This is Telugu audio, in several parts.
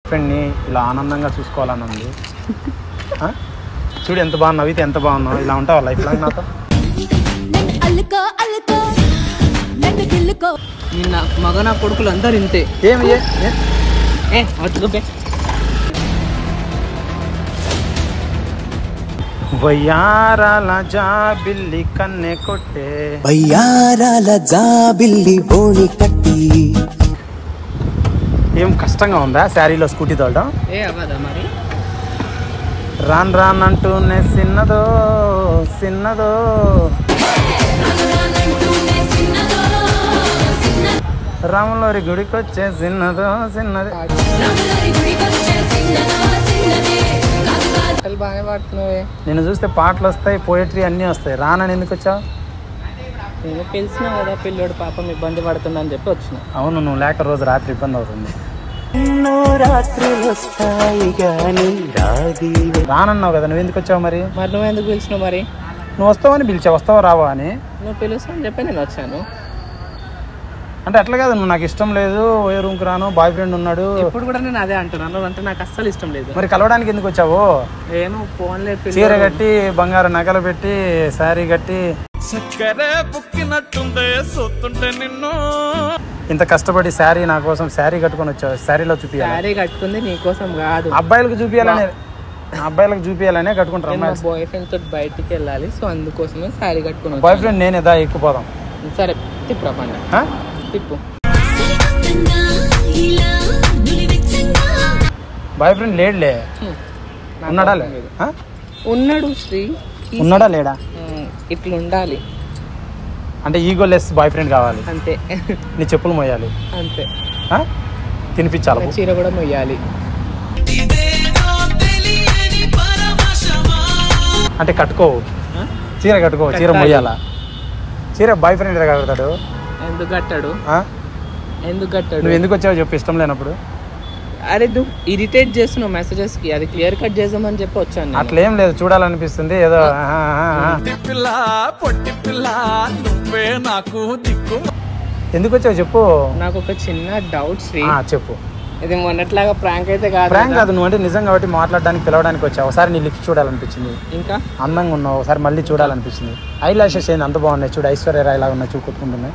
ఫ్రెండ్ని ఇలా ఆనందంగా చూసుకోవాలని ఉంది ఆ? చూడు ఎంత బాగా నవ్వితే ఎంత బాగున్నావు ఇలా ఉంటావా లైఫ్ లాంగ్ నాతో నన్ను అల్లుకో అల్లుకో నన్ను గిల్లుకో నిన్న మగ నా కొడుకులు అందరు ఇంతే ఏమి ఏ- ఏ- ఏ వచ్చుకోపే వయ్యారాల జా బిల్లి కన్నె కొట్టే బయ్యారాల జాబిల్లి బోని కట్టి ఏం కష్టంగా ఉందా శారీలో స్కూటీ తోలడం ఏ అవ్వదా మరి రాన్ రాన్ అంటూనే చిన్నదో చిన్నదో రాములవారి గుడికి వచ్చే చిన్నదో చిన్నది పాటలు బాగానే పాడుతున్నావే నిన్ను చూస్తే పాటలు వస్తాయి పోయట్రీ అన్నీ వస్తాయి రానని ఎందుకు వచ్చావు నేను పిలిచినా కదా పిల్లోడు పాపం ఇబ్బంది పడుతుందని చెప్పి వచ్చిన అవును నువ్వు లేక రోజు రాత్రి ఇబ్బంది అవుతుంది ఎన్నో రాత్రులు వస్తాయి గాని రాది రానన్నావు కదా నువ్వు ఎందుకు వచ్చావు మరి మరి నువ్వు ఎందుకు పిలిచినావు మరి నువ్వు వస్తావని పిలిచావు వస్తావా రావా అని నువ్వు పిలుస్తా అని చెప్పి నేను వచ్చాను అంటే అట్లా కాదు నువ్వు నాకు ఇష్టం లేదు ఏ రూమ్కి రాను బాయ్ ఫ్రెండ్ ఉన్నాడు ఇప్పుడు కూడా నేను అదే అంటున్నాను నువ్వు అంటే నాకు అస్సలు ఇష్టం లేదు మరి కలవడానికి ఎందుకు వచ్చావు నేను ఫోన్లే చీర కట్టి బంగారు నగలు పెట్టి శారీ కట్టి ఇంత కష్టపడి శారీ నా కోసం శారీ కట్టుకొని వచ్చావు శారీలో చూపించాలి శారీ కట్టుకుంది నీకోసం కాదు అబ్బాయిలకు చూపించాలనే అబ్బాయిలకు చూపించాలనే కట్టుకుంటారు నేను మా అమ్మాయిలు బాయ్ ఫ్రెండ్ తోటి బయటికి వెళ్ళాలి సో అందుకోసమే శారీ కట్టుకుని బాయ్ ఫ్రెండ్ నేనే దా ఎక్కుపోదాం వచ్చాను. సరే తిప్పు రా పండ ఆ? తిప్పు బాయ్ ఫ్రెండ్ లేడులే హ్మ్. నాకు ఉన్నాడా అవసరం లే లేదు. ఆ? ఉన్నాడు శ్రీ ఉన్నాడా లేడా ఉమ్, ఇట్లా ఉండాలి అంటే ఈగో లెస్ బాయ్ ఫ్రెండ్ కావాలి అంతే నీ చెప్పులు మోయాలి అంతే ఆ? తినిపించాలి నా చీర కూడా మొయ్యాలి అంటే కట్టుకోవు ఆ? చీర కట్టుకోవు చీర కట్టాలి. మొయ్యాలా చీర బాయ్ ఫ్రెండ్ కడతాడు ఎందుకు కట్టాడు ఆ? ఎందుకు కట్టాడు నువ్వు ఎందుకు వచ్చావో చెప్పు ఇష్టం లేనప్పుడు అరే నువ్వు ఇరిటేట్ చేస్తున్నావు మెసేజెస్ కి అది క్లియర్ కట్ చేద్దామని చెప్పి వచ్చాను నేను. అట్లేం లేదు చూడాలనిపిస్తుంది ఏదో ఆహా, ఆహా, ఆహా. ఎందుకు వచ్చావు చెప్పు నాకు ఒక చిన్న డౌట్ శ్రీ ఆ, చెప్పు ఇది మొన్నట్లాగా ప్రాంక్ అయితే కాదు ప్రాంక్ కదా? కాదు నువ్వు అంటే నిజం కాబట్టి మాట్లాడడానికి పిలవడానికి వచ్చావు ఒకసారి నీ లిప్స్ చూడాలనిపించింది ఇంకా అందంగా ఉన్నావు ఒకసారి మళ్ళీ చూడాలనిపించింది ఐ లాషెస్ ఏంది అంత బాగున్నాయి చూడు ఐశ్వర్య రాయ్ లాగా ఉన్నాయి చూపుకుంటున్నాయి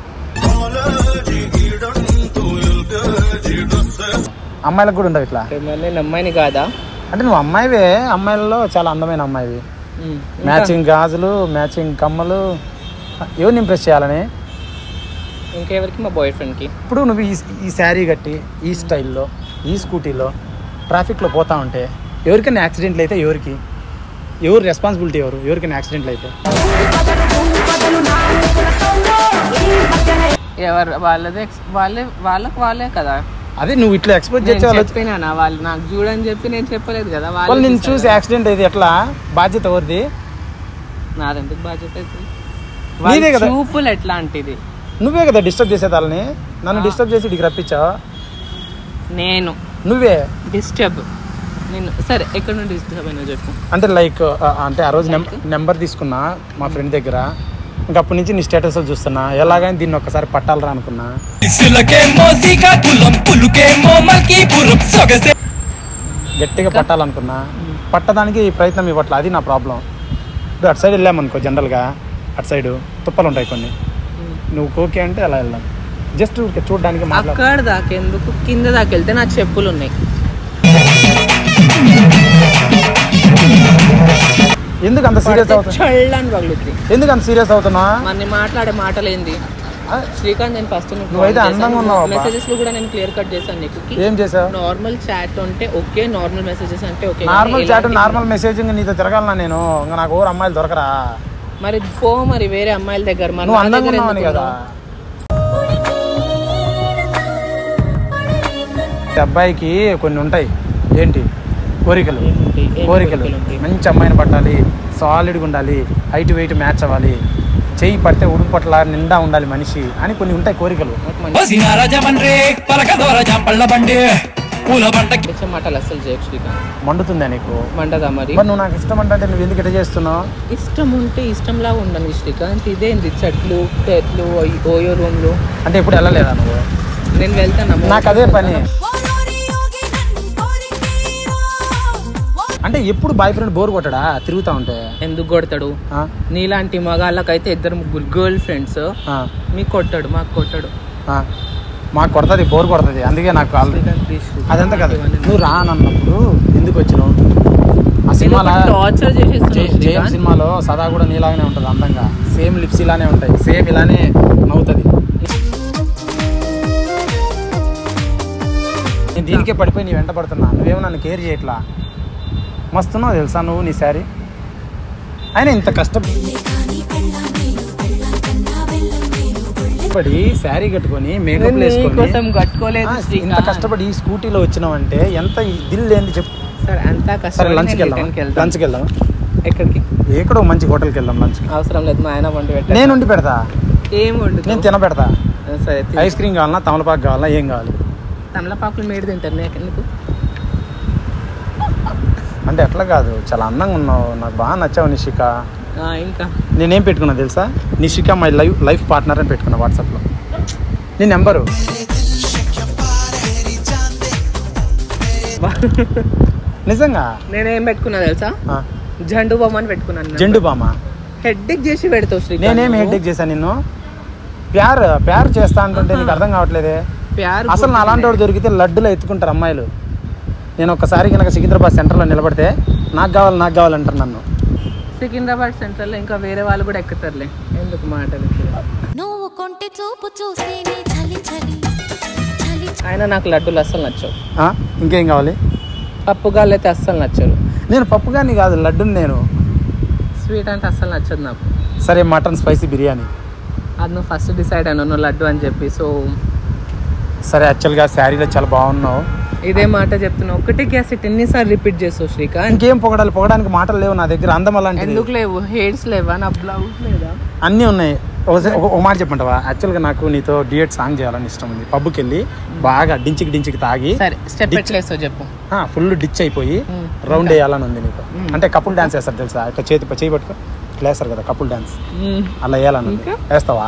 అమ్మాయిలకు కూడా ఉండవు ఇట్లా మరి నేను అమ్మాయిని కాదా అంటే నువ్వు అమ్మాయివే అమ్మాయిలలో చాలా అందమైన అమ్మాయివి ఉమ్, ఇంకా? మ్యాచింగ్ గాజులు మ్యాచింగ్ కమ్మలు ఎవరిని ఇంప్రెస్ చేయాలని ఇంకెవరికి మా బాయ్ ఫ్రెండ్ కి ఇప్పుడు నువ్వు ఈ ఈ శారీ కట్టి ఈ స్టైల్లో ఈ స్కూటీలో ట్రాఫిక్లో పోతా ఉంటే ఎవరికైనా యాక్సిడెంట్లు అయితే ఎవరికి ఎవరు రెస్పాన్సిబిలిటీ ఎవరు ఎవరికైనా యాక్సిడెంట్లు అయితే ఎవరు వాళ్ళదే ex- వాళ్ళే వాళ్ళకి వాళ్ళే కదా అదే నువ్వు ఇట్లా ఎక్స్పోజ్ నేను చేసే వాళ్ళు చెప్పినా వాళ్ళు నాకు చూడని చెప్పి నేను చెప్పలేదు కదా వాళ్ళు నిన్ను చూసి యాక్సిడెంట్ అయితే ఎట్లా బాధ్యత ఎవరిది నాదెందుకు బాధ్యత అవుతుంది నీదే వాళ్ళ కదా. చూపులు ఎట్లాంటిది నువ్వే కదా డిస్టర్బ్ చేసే వాళ్ళని నన్ను డిస్టర్బ్ చేసి ఇక్కడికి రప్పించావు నేను నువ్వే డిస్టర్బ్ నేను సరే ఎక్కడ నుండి డిస్టర్బ్ అయినా చెప్పు అంటే లైక్ అంటే ఆ రోజు నెంబర్ తీసుకున్నా మా ఫ్రెండ్ దగ్గర ఇంకా అప్పటి నుంచి నీ స్టేటస్ చూస్తున్నా ఎలాగైనా దీన్ని ఒక్కసారి పట్టాలరా అనుకున్నా ఇసులకేమో శ్రీకాకుళం పులుకేమో మల్కీపురం సొగసే గట్టిగా పట్టాలనుకున్నా పట్టడానికి ప్రయత్నం ఇవ్వట్లే అది నా ప్రాబ్లం ఇప్పుడు అటు సైడ్ వెళ్ళామనుకో జనరల్గా అటు సైడ్ తుప్పలు ఉంటాయి కొన్ని నువ్వు ఓకే అంటే అలా వెళ్దాం జస్ట్ చూడడానికి మాట్లాడు అక్కడ దాకెందుకు కింద దాకా వెళ్తే నా చెప్పులు ఉన్నాయి ఎందుకు అంత సీరియస్ అవుతున్నా చల్లని పగులుద్ది ఎందుకు అంత సీరియస్ అవుతున్నా మన మాట్లాడే మాటలు ఏంది ఆ, శ్రీకాంత్ నేను ఫస్ట్ నువ్వైతే అందంగా ఉన్నావు అబ్బా. మెసేజెస్ లో కూడా నేను క్లియర్ కట్ చేశాను నీకు ఏం చేసావు నార్మల్ చాట్ అంటే ఓకే నార్మల్ మెసేజెస్ అంటే okay normal chat normal messaging నీతో తిరగాలనా నేను ఇంకా నాకు ఎవరు అమ్మాయిలు దొరకరా మరి పో మరి వేరే అమ్మాయిల దగ్గర మరి నువ్వు నా అందంగా దగ్గర ఉన్నావని ఎందుకు కదా ఉన్నావు? ఈ అబ్బాయికి కొన్ని ఉంటాయి ఏంటి కోరికలు ఏంటి? ఏం కోరికలు కోరికలు ఉంటాయి? మంచి అమ్మాయిని పట్టాలి సాలిడ్గా ఉండాలి హైట్ వెయిట్ మ్యాచ్ అవ్వాలి చెయ్యి పడితే ఉడుపు పట్ల నిండా ఉండాలి మనిషి అని కొన్ని ఉంటాయి కోరికలు నాకు మంచి వసిన రాజమండ్రి పలకదోర జాంపళ్ళ బండి పూల బంటకి పిచ్చ మాటలు అస్సలు చేయకు శ్రీకాంత్ మండుతుందా నీకు మండదా మరి మరి నువ్వు నాకు ఇష్టం అంటే నువ్వు ఎందుకు ఇట్లా చేస్తున్నావు ఇష్టం ఉంటే ఇష్టంలా ఉండను శ్రీకాంత్ ఇదేంది చెట్లు చెట్లు ఓయ్- ఓయో రూమ్లు అంటే ఇప్పుడు వెళ్ళలేదా నువ్వు నేను వెళ్తాను నాకు అదే పని అంటే ఎప్పుడు బాయ్ ఫ్రెండ్ బోర్ కొట్టడా తిరుగుతా ఉంటే ఎందుకు కొడతాడు ఆ? నీలాంటి మగాళ్ళకైతే ఇద్దరు ముగ్గురు గర్ల్ ఫ్రెండ్స్ ఆ, మీకు కొట్టాడు మాకు కొట్టాడు ఆ. మాకు కొడుతుంది బోర్ కొడుతుంది అందుకే నాకు కాల్ అదంతా కదా నువ్వు రానన్నప్పుడు ఎందుకు వచ్చినావు ఆ సినిమాలో టార్చర్ జే- చేసేస్తున్నావు జేఎం శ్రీకాంత్. సినిమాలో సదా కూడా నీలాగానే ఉంటుంది అందంగా సేమ్ లిప్స్ ఇలానే ఉంటాయి సేమ్ ఇలానే నవ్వుతుంది నేను దీనికే పడిపోయి నీ వెంట పడుతున్నా నువ్వేమో నన్ను కేర్ చేయట్లా మస్తున్నావు తెలుసా నువ్వు నీ శారీ అయినా ఇంత కష్టపడి శారీ కట్టుకొని మేకప్ నేను వేసుకొని నీకోసం కట్టుకోలేదు ఆ, ఇంత శ్రీకాంత్. కష్టపడి ఈ స్కూటీలో వచ్చినావంటే ఎంత దిల్ ఏంది చెప్పు సరే అంతా సరే కష్టపడి లంచ్కి నేను వెళ్దాం రిటర్న్కి వెళ్తాను. లంచ్కి వెళ్దాం ఎక్కడికి ఎక్కడో మంచి హోటల్కి వెళ్దాం లంచ్కి అవసరం లేదు మా ఆయన వండి పెట్టాడు నేను ఉండి పెడతా ఏం వండు నేను తినబెడతా సరే ఐస్ క్రీమ్ కావాలన్నా తమలపాకు కావాలన్నా ఏం కావాలి తమలపాకులు మేడి తింటారు నాకు ఎందుకు అంటే ఎట్లా కాదు చాలా అందంగా ఉన్నావు నాకు బాగా నచ్చావు నిషిక ఆ, ఇంకా నేనేం పెట్టుకున్నా తెలుసా Nishika my life life partner అని పెట్టుకున్నా వాట్సాప్లో నీ నెంబరు నిజంగా నేనేం పెట్టుకున్నా తెలుసా ఆ, జండు బొమ్మ అని పెట్టుకున్నాను జెండు బామ హెడ్డేక్ చేసి పెడతావు శ్రీకాంత్ నేనేం నువ్వు. హెడ్ఏక్ చేశాను నిన్ను ప్యార్ ప్యార్ చేస్తా అంటుంటే నీకు అర్థం కావట్లేదే ప్యార్ అసలు నా అలాంటి వాడు దొరికితే లడ్డులో ఎత్తుకుంటారు అమ్మాయిలు నేను ఒక్కసారి కనుక సికింద్రాబాద్ సెంటర్లో నిలబడితే నాకు కావాలి నాకు కావాలంటారు నన్ను సికింద్రాబాద్ సెంటర్ లో ఇంకా వేరే వాళ్ళు కూడా ఎక్కుతారులే ఎందుకు మాటలు నువ్వు కొంటె చూపు చూస్తేనే చలి చలి చలి ఆయన నాకు లడ్డూలు అస్సలు నచ్చవు ఆ? ఇంకేం కావాలి పప్పు గాళ్ళు అయితే అస్సలు నచ్చరు నేను పప్పు కానీ కాదు లడ్డుని నేను స్వీట్ అంటే అస్సలు నచ్చదు నాకు సరే మటన్ స్పైసీ బిర్యానీ అది నువ్వు ఫస్ట్ డిసైడ్ అన్నావు నువ్వు లడ్డు అని చెప్పి సో సరే యాక్చువల్గా శారీలో చాలా బాగున్నావు ఇదే మాట చెప్తున్నావు ఒకటే గ్యాస్ ఇట్ ఎన్నిసార్లు రిపీట్ చేస్తావు శ్రీకాంత్ ఇంకేం పొగడాలి పొగడానికి మాటలు లేవు నా దగ్గర అందం అలాంటిది ఎందుకు లేవు హెయిర్స్ లేవా నా బ్లౌజ్ లేదా అన్నీ ఉన్నాయి ఒకసారి ఒక ఒక మాట చెప్పంటావా యాక్చువల్గా నాకు నీతో డియట్ సాంగ్ చేయాలని ఇష్టం ఉంది పబ్కి వెళ్ళి బాగా డించికి డించికి తాగి సరే స్టెప్ Ditch. ఎట్లేస్తావు చెప్పు ఫుల్ డిచ్ అయిపోయి మ్మ్. రౌండ్ వేయాలని ఉంది నీకు మ్మ్. అంటే కపుల్ డాన్స్ వేస్తారు తెలుసా ఇట్లా చేతి చేయి పట్టుకో ఇట్లా వేస్తారు కదా కపుల్ డాన్స్ అలా వేయాలని ఉంది ఇంకా? వేస్తావా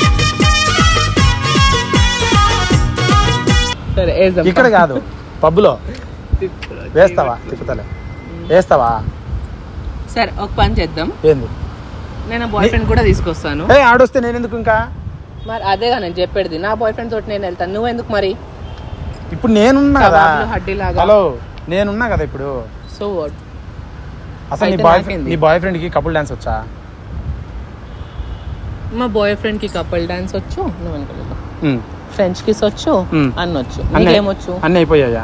సరే వేద్దాం. ఇక్కడ కాదు పబ్లో వేస్తావా తిప్పుతలే వేస్తావా సరే ఒక పని చేద్దాం ఏంది నేను బాయ్ ఫ్రెండ్ కూడా తీసుకొస్తాను ఏ ఆడొస్తే నేను ఎందుకు ఇంకా మరి అదేగా నేను చెప్పేది నా బాయ్ ఫ్రెండ్ తోటి నేను వెళ్తాను నువ్వు ఎందుకు మరి ఇప్పుడు నేనున్నా కదా కబాబ్లు, హడ్డీలాగా. హలో నేనున్నా కదా ఇప్పుడు సో వాట్ అసలు నీ అయితే బాయ్ నాకేంది? నీ బాయ్ ఫ్రెండ్ కి కపుల్ డాన్స్ వచ్చా మా బాయ్ ఫ్రెండ్ కి కపుల్ డాన్స్ వచ్చు నువ్వు అనుకోలేదు ఉమ్. ఫ్రెంచ్ కిస్ వచ్చు మ్. అన్నొచ్చు అన్నీ నీకేమొచ్చు అన్నీ అయిపోయాయా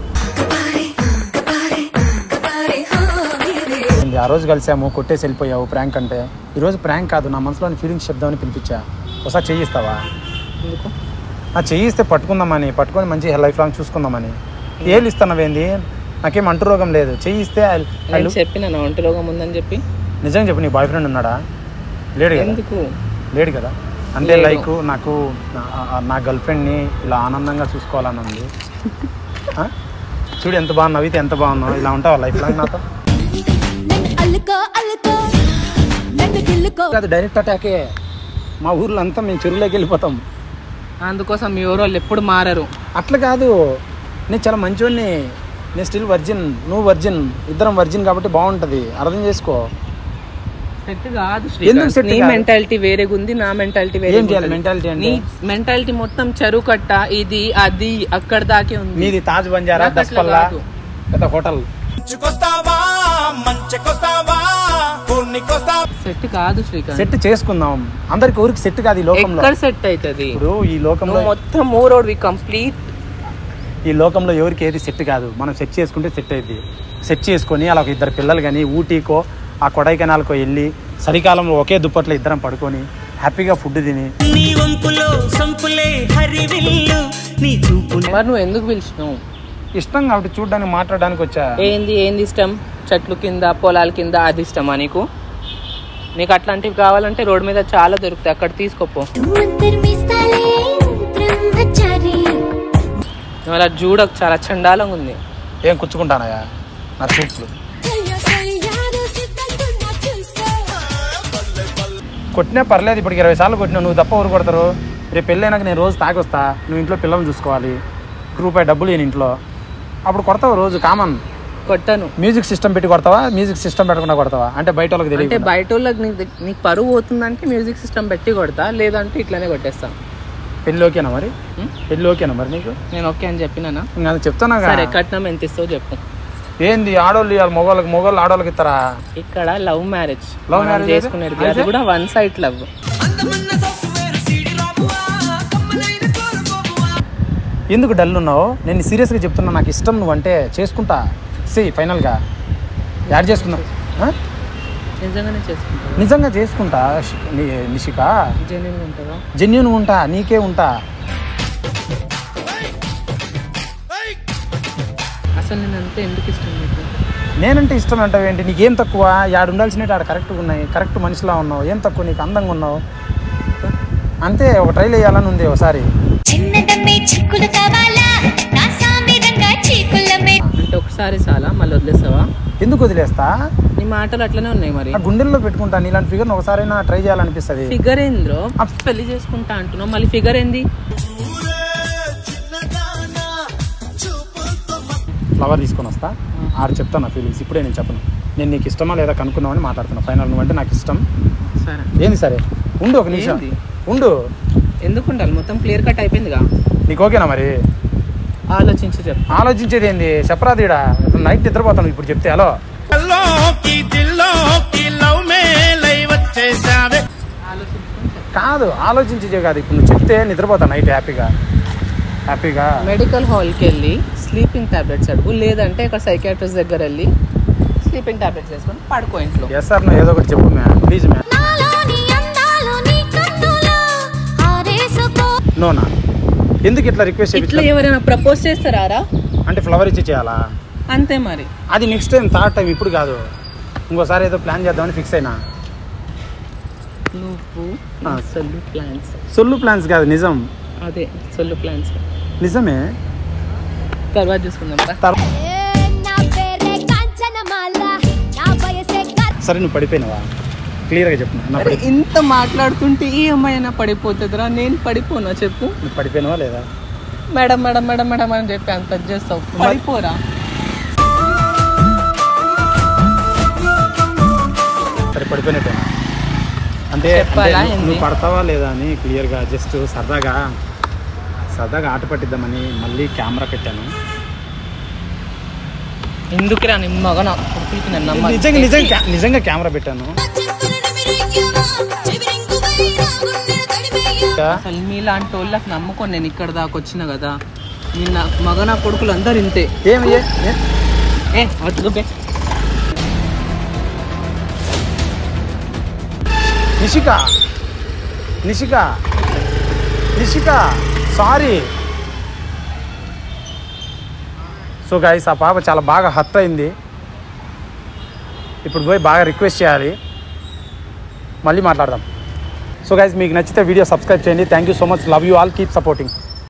ఏంది, ఆ రోజు కలిసాము కొట్టేసి వెళ్ళిపోయావు ప్రాంక్ అంటే ఈ రోజు ప్రాంక్ కాదు నా మనసులోని ఫీలింగ్స్ చెప్దామని పిలిపించా ఒకసారి చేయిస్తావా ఎందుకు ఆ చేయిస్తే పట్టుకుందామని పట్టుకొని మంచి లైఫ్ లాంగ్ చూసుకుందామని ఏళ్ళు ఇస్తున్నావేంది నాకేం అంటు రోగం లేదు చేయిస్తే I- I నేను look- చెప్పిన నా ఒంటి రోగం ఉందని చెప్పి నిజంగా చెప్పు నీ బాయ్ ఫ్రెండ్ ఉన్నాడా లేడు కదా ఎందుకు లేడు కదా అంటే లేడు. లైక్ నాకు నా- ఆ- నా గర్ల్ ఫ్రెండ్ని ఇలా ఆనందంగా చూసుకోవాలని ఉంది ఆ? చూడు ఎంత బాగా నవ్వితే ఎంత బాగున్నావు ఇలా ఉంటావా లైఫ్ లాంగ్ నాతో నన్ను అల్లుకో అల్లుకో నన్ను గిల్లుకో కాదు డైరెక్ట్ అటాకే మా ఊర్లో అంతా మేము చెరువులోకి వెళ్ళిపోతాం అందుకోసం మీ ఊరు వాళ్ళు ఎప్పుడు మారరు అట్లా కాదు నేను చాలా మంచివాడిని నేను స్టిల్ వర్జిన్ నువ్వు వర్జిన్ ఇద్దరం వర్జిన్ కాబట్టి బాగుంటది అర్థం చేసుకో సెట్ కాదు ఎందుకు శ్రీకాంత్. set నీ కాదు? మెంటాలిటీ వేరేగా ఉంది నా మెంటాలిటీ వేరే ఏం చేయాలి mentality అంటే? నీ మెంటాలిటీ మొత్తం చెరువు కట్ట ఇది అది అక్కడ దాకే ఉంది నీది తాజ్ బంజారా నాకు అట్లా దస్పల్లా కాదు. పెద్ద హోటల్ సెట్ కాదు శ్రీకాంత్ సెట్ చేసుకుందాం అందరికి ఊరికి సెట్ కాదు ఈ లోకంలో ఎక్కడ సెట్ అవుతుంది ఇప్పుడు ఈ లోకంలో నువ్వు మొత్తం ఊరోడివి కంప్లీట్ ఈ లోకంలో ఎవరికి ఏది సెట్ కాదు మనం సెట్ చేసుకుంటే సెట్ అయింది సెట్ చేసుకొని అలా ఒక ఇద్దరు పిల్లలు కానీ ఊటీకో ఆ కొడైకెనాల్కో వెళ్ళి చలికాలంలో ఒకే దుప్పట్లో ఇద్దరం పడుకొని హ్యాపీగా ఫుడ్ తిని నీ వంపులో సంపులే హరివిల్లు నీ చూపు మరి నువ్వు ఎందుకు పిలిచినావు ఇష్టం కాబట్టి చూడడానికి మాట్లాడడానికి వచ్చా ఏంది ఏంది ఇష్టం చెట్లు కింద పొలాల కింద అది ఇష్టమా నీకు నీకు అట్లాంటివి కావాలంటే రోడ్ మీద చాలా దొరుకుతాయి అక్కడ తీసుకోపో तू अंतर मिसाले ब्रह्मचारी నువ్వు అలా చూడకు చాలా చండాలంగా ఉంది ఏం కూర్చుకుంటానయా నా చూపులు సయ్యా సయ్యారు సిద్ధంగా చూసుకో కొట్టినా పర్లేదు ఇప్పటికి ఇరవై సార్లు కొట్టినా నువ్వు తప్ప ఊరు కొడతారు రేపు పెళ్ళైనాక నేను రోజు తాగొస్తా నువ్వు ఇంట్లో పిల్లల్ని చూసుకోవాలి రూపాయి డబ్బులు నేను ఇంట్లో అప్పుడు కొడతావు రోజు కామన్ కొట్టను మ్యూజిక్ సిస్టమ్ పెట్టి కొడతావా మ్యూజిక్ సిస్టమ్ పెట్టకుండా కొడతావా అంటే బయట వాళ్ళకి అంటే తెలియదు బయట వాళ్ళకి నీకు నీకు పరువు పోతుందంటే మ్యూజిక్ సిస్టమ్ పెట్టి కొడతా లేదంటే ఇట్లానే కొట్టేస్తా పెళ్ళి ఓకేనా మరి ఉం? పెళ్ళి ఓకేనా మరి నీకు నేను ఓకే అని చెప్పినానా ఇంకా అది చెప్తానా సరే కట్నం ఎంత ఇస్తావు చెప్పు ఏంది ఆడోళ్ళు ఇవ్వాలి మగవాళ్ళకి మగవాళ్ళు ఆడవాళ్ళకి ఇస్తారా ఇక్కడ లవ్ మ్యారేజ్ Love మనం marriage చేసుకునేది అయితే? అది కూడా వన్ సైడ్ లవ్ ఎందుకు డల్ ఉన్నావు నేను సీరియస్గా చెప్తున్నా నాకు ఇష్టం నువ్వు అంటే చేసుకుంటా సి ఫైనల్గా యాడ్ చేసుకుందాం ఆ? నిజంగానే చేసుకుంటావా నిజంగా చేసుకుంటా షి- ని- నిషిక జెన్యున్ ఉంటుందా జెన్యున్ ఉంటా నీకే ఉంటా అసలు నేను అంతే ఎందుకు ఇష్టం నీకు నేనంటే ఇష్టం అంటావు ఏంటి నీకేం తక్కువ యాడ ఉండాల్సినవి ఆడ కరెక్ట్గా ఉన్నాయి కరెక్ట్ మనిషిలా ఉన్నావు ఏం తక్కువ నీకు అందంగా ఉన్నావు అంతే ఒక ట్రైల్ వేయాలని ఉంది ఒకసారి చిన్నదమ్మే చిక్కులు కావాలా నా సామిరంగా చీకులమ్మే అంటే ఒకసారి చాలా మళ్ళీ వదిలేస్తావా ఎందుకు వదిలేస్తా నీ మాటలు అట్లనే ఉన్నాయి మరి ఆ గుండెల్లో పెట్టుకుంటా ఇలాంటి ఫిగర్ని ఒకసారైనా ట్రై చేయాలనిపిస్తుంది ఫిగర్ ఏంద్రో పెళ్లి చేసుకుంటా అంటున్నావు మళ్ళీ ఫిగర్ ఏంది ఫ్లవర్ తీసుకొని వస్తా ఆడు చెప్తాను నా ఫీలింగ్స్ ఇప్పుడే నేను చెప్పను నేను నీకు ఇష్టమా లేదా కనుక్కుందామని మాట్లాడుతున్నా ఫైనల్ నువ్వంటే నాకు ఇష్టం సరే ఏంది సరే ఉండు ఒక నిమిషం ఏంది? ఉండు ఎందుకు ఉండాలి మొత్తం క్లియర్ కట్ అయిపోయిందిగా నీకు ఓకేనా మరి ఆలోచించి చెప్పు ఆలోచించేది ఏంది చెప్పరాదీడా నైట్ నిద్రపోతాను ఇప్పుడు చెప్తే హలో ఆలోచించుకొని చెప్పు కాదు ఆలోచించే కాదు ఇప్పుడు నువ్వు చెప్తే నిద్రపోతా నైట్ హ్యాపీగా హ్యాపీగా మెడికల్ హాల్కి వెళ్ళి స్లీపింగ్ టాబ్లెట్స్ అడుగు లేదంటే ఇక్కడ సైకాట్రిస్ట్ దగ్గర వెళ్ళి స్లీపింగ్ టాబ్లెట్స్ వేసుకొని పడుకో ఇంట్లో ఎస్ సార్ నువ్వు ఏదో ఒకటి చెప్పు మ్యా ప్లీజ్ మ్యా నాలోని అందాలు నీ కన్నులా ఆరేసుకో నోనా ఎందుకు ఇట్లా రిక్వెస్ట్ ఇట్లా చేయించా ఎవరైనా ప్రపోజ్ చేస్తారా అంటే ఫ్లవర్ ఇచ్చి చేయాలా అంతే మరి అది నెక్స్ట్ టైం థర్డ్ టైం ఇప్పుడు కాదు ఇంకోసారి ఏదో ప్లాన్ చేద్దామని ఫిక్స్ అయినా నువ్వు ఆ. సొల్లు ప్లాన్స్ సొల్లు ప్లాన్స్ కాదు నిజం అదే సొల్లు ప్లాన్స్ నిజమే తర్వాత చూసుకుందాం రా. తర్- నా పేరే కాంచనమాల నా వయసే గ- సరే నువ్వు పడిపోయినావా క్లియర్గా చెప్పు నా అరే పడి ఇంత మాట్లాడుతుంటే ఏ అమ్మాయి అయినా పడిపోతుందిరా నేను పడిపోనా చెప్పు నువ్వు పడిపోయినావా లేదా మేడం మేడం మేడం మేడం అని చెప్పి అంత చేస్తావు పడిపోరా సరే పడిపోయినట్టేనా అంటే చెప్పాలా అంటే ఏంది? నువ్వు పడతావా లేదా అని క్లియర్గా జస్ట్ సరదాగా సరదాగా ఆట పట్టిద్దామని మళ్ళీ కెమెరా పెట్టాను ఎందుకురా నీ మగ నా కొడుకులకి నన్ను నమ్మాలి. నిజంగా నిజంగా క్యా- నిజంగా కెమెరా పెట్టాను చెప్పులను మిరింగ్యమా, చెవిరింగువై నా గుండె తడిమేయ్యా. అసలు మీలాంటి వాళ్ళకి నమ్ముకొని నేను ఇక్కడ దాకా వచ్చిన కదా నిన్న మగ నా కొడుకులు అందరు ఇంతే ఏమి ఏ- ఏ- ఏ వద్దు బే. Nishika Nishika Nishika sorry so guys ఆ పాప చాలా బాగా హర్ట్ అయింది ఇప్పుడు పోయి బాగా రిక్వెస్ట్ చేయాలి మళ్ళీ మాట్లాడదాం సో గైస్ మీకు నచ్చితే వీడియో సబ్స్క్రైబ్ చేయండి thank you so much love you all keep supporting